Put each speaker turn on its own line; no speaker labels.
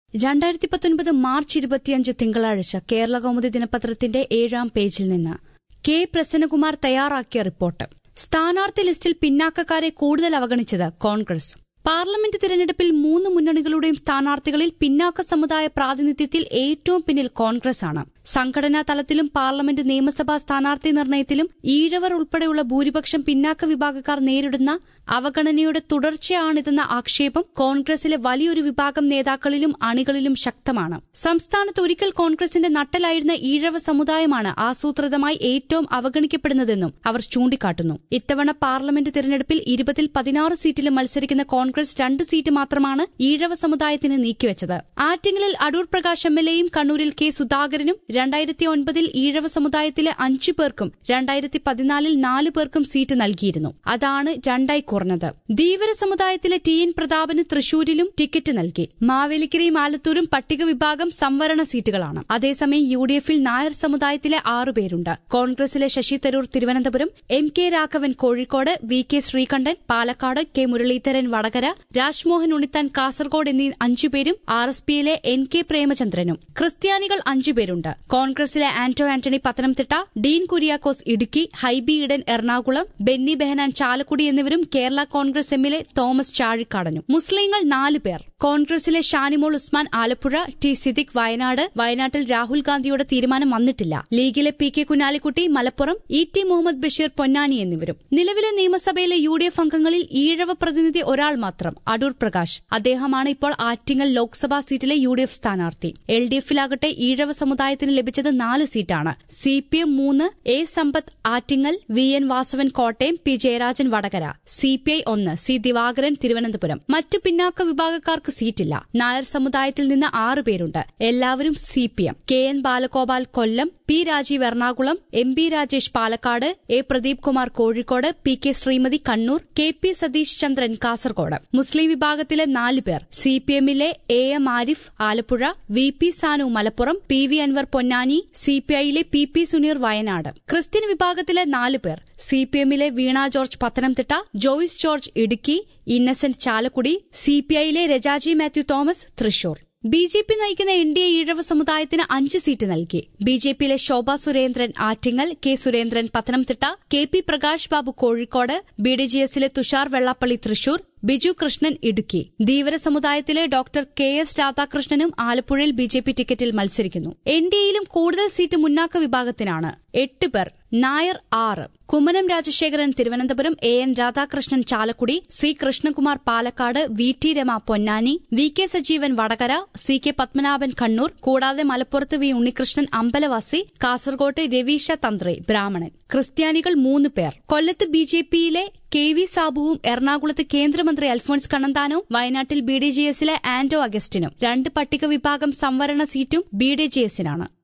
രണ്ടായിരത്തി പത്തൊൻപത് മാർച്ച് ഇരുപത്തിയഞ്ച് തിങ്കളാഴ്ച കേരള കൗമുദി ദിനപത്രത്തിന്റെ ഏഴാം പേജിൽ നിന്ന് കെ പ്രസന്നകുമാർ തയ്യാറാക്കിയ റിപ്പോർട്ട് സ്ഥാനാർത്ഥി ലിസ്റ്റിൽ പിന്നാക്കക്കാരെ കൂടുതൽ അവഗണിച്ചത് കോൺഗ്രസ് പാർലമെന്റ് തിരഞ്ഞെടുപ്പിൽ മൂന്ന് മുന്നണികളുടെയും സ്ഥാനാർത്ഥികളിൽ പിന്നാക്ക സമുദായ പ്രാതിനിധ്യത്തിൽ ഏറ്റവും പിന്നിൽ കോൺഗ്രസ് ആണ് സംഘടനാ തലത്തിലും പാർലമെന്റ് നിയമസഭാ സ്ഥാനാർത്ഥി നിർണയത്തിലും ഈഴവർ ഉൾപ്പെടെയുള്ള ഭൂരിപക്ഷം പിന്നാക്ക വിഭാഗക്കാർ നേരിടുന്ന അവഗണനയുടെ തുടർച്ചയാണിതെന്ന ആക്ഷേപം കോൺഗ്രസിലെ വലിയൊരു വിഭാഗം നേതാക്കളിലും അണികളിലും ശക്തമാണ് സംസ്ഥാനത്ത് ഒരിക്കൽ കോൺഗ്രസിന്റെ നട്ടലായിരുന്ന ഈഴവ സമുദായമാണ് ആസൂത്രിതമായി ഏറ്റവും അവഗണിക്കപ്പെടുന്നതെന്നും അവർ ചൂണ്ടിക്കാട്ടുന്നു ഇത്തവണ പാർലമെന്റ് തിരഞ്ഞെടുപ്പിൽ ഇരുപതിൽ പതിനാറ് സീറ്റിലും മത്സരിക്കുന്ന കോൺഗ്രസ് രണ്ട് സീറ്റ് മാത്രമാണ് ഈഴവ സമുദായത്തിന് നീക്കിവച്ചത് ആറ്റിങ്ങലിൽ അടൂർ പ്രകാശ് എം എൽ എയും കണ്ണൂരിൽ കെ സുധാകരനും രണ്ടായിരത്തി ഒൻപതിൽ ഈഴവ സമുദായത്തിലെ അഞ്ചു പേർക്കും രണ്ടായിരത്തി പതിനാലിൽ നാലു പേർക്കും സീറ്റ് നൽകിയിരുന്നു അതാണ് രണ്ടായി കുറഞ്ഞത് ധീവര സമുദായത്തിലെ ടി എൻ പ്രതാപന് തൃശൂരിലും ടിക്കറ്റ് നൽകി മാവേലിക്കരയും ആലത്തൂരും പട്ടിക വിഭാഗം സംവരണ സീറ്റുകളാണ് അതേസമയം യു ഡി എഫിൽ നായർ സമുദായത്തിലെ ആറുപേരുണ്ട് കോൺഗ്രസിലെ Shashi Tharoor Thiruvananthapuram M K Raghavan Kozhikode V K Sreekandan Palakkad K Muraleedharan Vadakara Rajmohan Unnithan Kasaragod എന്നീ അഞ്ചുപേരും ആർ എസ് പിയിലെ എൻ കെ പ്രേമചന്ദ്രനും ക്രിസ്ത്യാനികൾ അഞ്ചുപേരുണ്ട് കോൺഗ്രസിലെ ആന്റോ ആന്റണി പത്തനംതിട്ട ഡീൻ കുര്യാക്കോസ് ഇടുക്കി ഹൈബി ഇഡൻ എറണാകുളം ബെന്നി ബെഹനാൻ ചാലക്കുടി എന്നിവരും കേരള കോൺഗ്രസ് എമ്മിലെ തോമസ് ചാഴിക്കാടനും മുസ്ലിങ്ങൾ നാല് പേർ കോൺഗ്രസിലെ ഷാനിമോൾ ഉസ്മാൻ ആലപ്പുഴ ടി സിദിഖ് വയനാട് വയനാട്ടിൽ രാഹുൽ ഗാന്ധിയുടെ തീരുമാനം വന്നിട്ടില്ല ലീഗിലെ P K Kunhalikutty Malappuram E T Muhammad Basheer Ponnani എന്നിവരും നിലവിലെ നിയമസഭയിലെ യു ഡി എഫ് അംഗങ്ങളിൽ ഈഴവ പ്രതിനിധി ഒരാൾ മാത്രം അടൂർ പ്രകാശ് അദ്ദേഹമാണ് ഇപ്പോൾ ആറ്റിങ്ങൽ ലോക്സഭാ സീറ്റിലെ യു ഡി എഫ് സ്ഥാനാർത്ഥി എൽ ഡി എഫിലാകട്ടെ ഈഴവ സമുദായത്തിന് ലഭിച്ചത് നാല് സീറ്റാണ് സി പി എം മൂന്ന് A Sampath Attingal V N Vasavan Kottayam P Jayarajan Vadakara C P I ഒന്ന് സി ദിവാകരൻ തിരുവനന്തപുരം മറ്റു പിന്നാക്ക വിഭാഗക്കാർക്ക് സീറ്റില്ല നായർ സമുദായത്തിൽ നിന്ന് ആറ് പേരുണ്ട് എല്ലാവരും C P M K N Balagopal Kollam P Rajeev Ernakulam M B Rajesh Palakkad A Pradeep Kumar Kozhikode P K Sreemathi Kannur K P Satheesh Chandran Kasaragod മുസ്ലിം വിഭാഗത്തിലെ നാല് പേർ സി പി എമ്മിലെ A M Arif Alappuzha V P Sanu Malappuram P V Anvar Ponnani C P ഐയിലെ P P Suneer Wayanad Christian വിഭാഗത്തിലെ നാല് പേർ സി പി എമ്മിലെ വീണ ജോർജ് പത്തനംതിട്ട ജോയ്സ് ജോർജ് ഇടുക്കി ഇന്നസെന്റ് ചാലക്കുടി സി പി ഐയിലെ Rajaji Mathew Thomas Thrissur B J P നയിക്കുന്ന എൻ ഡി എ ഈഴവ സമുദായത്തിന് അഞ്ച് സീറ്റ് നൽകി ബി ജെ പിയിലെ Shobha Surendran Attingal K Surendran Pathanamthitta K P Prakash Babu Kozhikode B D J എസിലെ തുഷാർ വെള്ളാപ്പള്ളി തൃശൂർ ബിജു കൃഷ്ണൻ ഇടുക്കി ധീവര സമുദായത്തിലെ ഡോക്ടർ കെ എസ് രാധാകൃഷ്ണനും ആലപ്പുഴയിൽ ബി ജെ പി ടിക്കറ്റിൽ മത്സരിക്കുന്നു എൻ ഡി എയിലും കൂടുതൽ സീറ്റ് മുന്നാക്ക വിഭാഗത്തിനാണ് എട്ട് പേർ നായർ ആറ് Kummanam Rajasekharan Thiruvananthapuram A N Radhakrishnan Chalakudy C Krishnakumar Palakkad V T Rema Ponnani V K Sajeevan Vadakara C K Padmanabhan Kannur കൂടാതെ മലപ്പുറത്ത് വി ഉണ്ണികൃഷ്ണൻ അമ്പലവാസി കാസർകോട്ട് രവീശ തന്ത്രി ബ്രാഹ്മണൻ ക്രിസ്ത്യാനികൾ മൂന്ന് പേർ കൊല്ലത്ത് ബി ജെ പിയിലെ കെ വി സാബുവും എറണാകുളത്ത് കേന്ദ്രമന്ത്രി അൽഫോൺസ് കണ്ണന്താനവും വയനാട്ടിൽ ബി ഡി ജി എസിലെ ആന്റോ അഗസ്റ്റിനും രണ്ട് പട്ടിക വിഭാഗം സംവരണ സീറ്റും ബി ഡി ജി എസിനാണ്